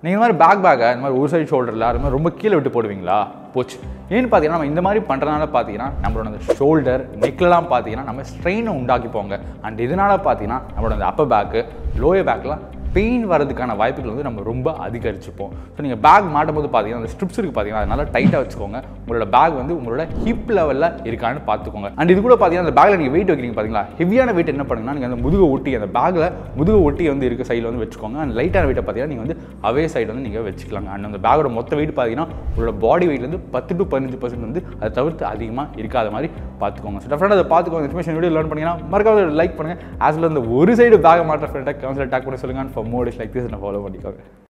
நீங்கள் இந்த மாதிரி பேக் பேக்கை இந்த மாதிரி ஒரு சைடு ஷோல்டரில் அது மாதிரி ரொம்ப கீழே விட்டு போடுவீங்களா போச்சு ஏன்னு பார்த்தீங்கன்னா நம்ம இந்த மாதிரி பண்ணுறதுனால பார்த்தீங்கன்னா நம்மளோட அந்த ஷோல்டர் நெக்லலாம் பார்த்தீங்கன்னா நம்ம ஸ்ட்ரெயினை உண்டாக்கிப்போங்க அண்ட் இதனால் பார்த்தீங்கன்னா நம்மளோட அந்த அப்பர் பேக்கு லோயர் பேக்லாம் பெயின் வரதுக்கான வாய்ப்புகள் வந்து நம்ம ரொம்ப அதிகரிச்சுப்போம் ஸோ நீங்கள் பேக் மாட்டும் போது பார்த்தீங்கன்னா அந்த ஸ்ட்ரிப்ஸ் இருக்குது பார்த்தீங்கன்னா அது நல்லா டைட்டாக வச்சுக்கோங்க உங்களோட பேக் வந்து உங்களோட ஹிப் லெவலில் இருக்கான்னு பார்த்துக்கோங்க அண்ட் இது கூட பார்த்தீங்கன்னா அந்த பேக்கில் நீங்கள் வெயிட் வைக்கிறீங்க பார்த்தீங்களா ஹெவியான வெயிட் என்ன பண்ணுங்கன்னா நீங்கள் அந்த முதுகு ஒட்டி அந்த பேக்கில் முதுகு ஒட்டி வந்து இருக்க சைடில் வந்து வச்சுக்கோங்க அண்ட் லைட்டான வெயிட்டை பார்த்தீங்கன்னா நீங்கள் வந்து அவே சைடு வந்து நீங்கள் வச்சுக்கலாங்க அண்ட் அந்த பேக்கோட மொத்த வெயிட் பார்த்தீங்கன்னா உங்களோட பாடி வெயிட்லேருந்து பத்து டு பதினஞ்சு பர்சன்ட் வந்து அதை தவிர்த்து அதிகமாக இருக்காத மாதிரி பார்த்துக்கோங்க ஸோ டெஃபினட்டாக அதை பார்த்துக்கோங்க இன்ஃபர்மேஷன் வீடியோ லேர்ன் பண்ணிங்கன்னா மறக்காம லைக் பண்ணுங்கள் ஆஸ் வெல் அந்த ஒரு சைடு பேக் மாற்ற ஃப்ரெண்டாக கவுன்சில் டாக் பண்ணி சொல்லுங்க ஃபார் மோடிஸ் லைக் திஸ் நான் ஃபாலோ பண்ணிக்கோங்க